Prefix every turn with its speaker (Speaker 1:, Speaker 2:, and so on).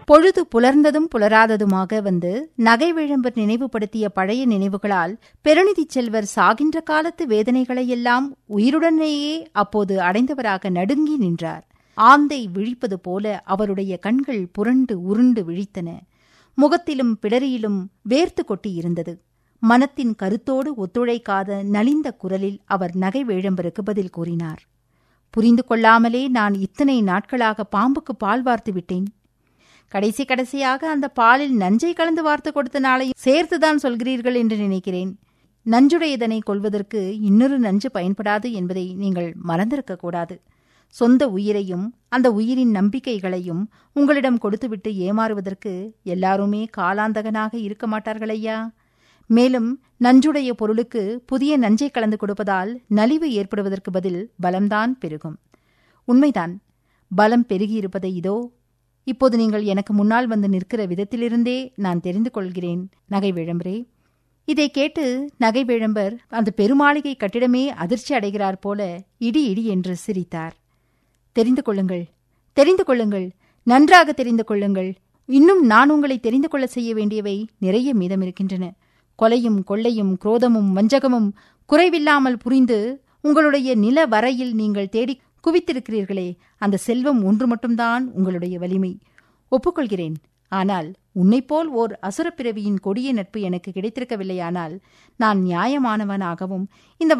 Speaker 1: பொழுது புலர்ந்ததும் புலராததுமாக வந்து நகை விழம்பர் நினைவுபடுத்திய பழைய நினைவுகளால் பெருநிதிச் செல்வர் சாகின்ற காலத்து வேதனைகளையெல்லாம் உயிருடனேயே அப்போது அடைந்தவராக நடுங்கி நின்றார் ஆந்தை விழிப்பது போல அவருடைய கண்கள் புரண்டு உருண்டு விழித்தன முகத்திலும் பிடரியிலும் வேர்த்து கொட்டியிருந்தது மனத்தின் கருத்தோடு ஒத்துழைக்காத நலிந்த குரலில் அவர் நகை வேழம்பருக்கு பதில் கூறினார் புரிந்து கொள்ளாமலே நான் இத்தனை நாட்களாக பாம்புக்கு பால் வார்த்து விட்டேன் கடைசி கடைசியாக அந்த பாலில் நஞ்சை கலந்து வார்த்து கொடுத்த நாளையும் சேர்த்துதான் சொல்கிறீர்கள் என்று நினைக்கிறேன் நஞ்சுடையதனை கொள்வதற்கு இன்னொரு நஞ்சு பயன்படாது என்பதை நீங்கள் மறந்திருக்க கூடாது சொந்த உயிரையும் அந்த உயிரின் நம்பிக்கைகளையும் உங்களிடம் கொடுத்துவிட்டு ஏமாறுவதற்கு எல்லாருமே காலாந்தகனாக இருக்க மாட்டார்களையா மேலும் நஞ்சுடைய பொருளுக்கு புதிய நஞ்சை கலந்து கொடுப்பதால் நலிவு ஏற்படுவதற்கு பதில் பலம்தான் பெருகும் உண்மைதான் பலம் பெருகியிருப்பதை இதோ இப்போது நீங்கள் எனக்கு முன்னால் வந்து நிற்கிற விதத்திலிருந்தே நான் தெரிந்து கொள்கிறேன் நகை விழம்பரே இதை கேட்டு நகை விழம்பர் அந்த பெருமாளிகை கட்டிடமே அதிர்ச்சி அடைகிறார் போல இடி இடி என்று சிரித்தார் தெரிந்து கொள்ளுங்கள் தெரிந்து கொள்ளுங்கள் நன்றாக தெரிந்து கொள்ளுங்கள் இன்னும் நான் உங்களை தெரிந்து கொள்ள செய்ய வேண்டியவை நிறைய மீதம் இருக்கின்றன கொலையும் கொள்ளையும் குரோதமும் வஞ்சகமும் குறைவில்லாமல் புரிந்து உங்களுடைய நில வரையில் நீங்கள் தேடி குவித்திருக்கிறீர்களே அந்த செல்வம் ஒன்று மட்டும்தான் உங்களுடைய வலிமை ஒப்புக்கொள்கிறேன் ஆனால் உன்னைப்போல் ஓர் அசுரப்பிறவியின் கொடிய நட்பு எனக்கு கிடைத்திருக்கவில்லையானால் நான் நியாயமானவனாகவும் இந்த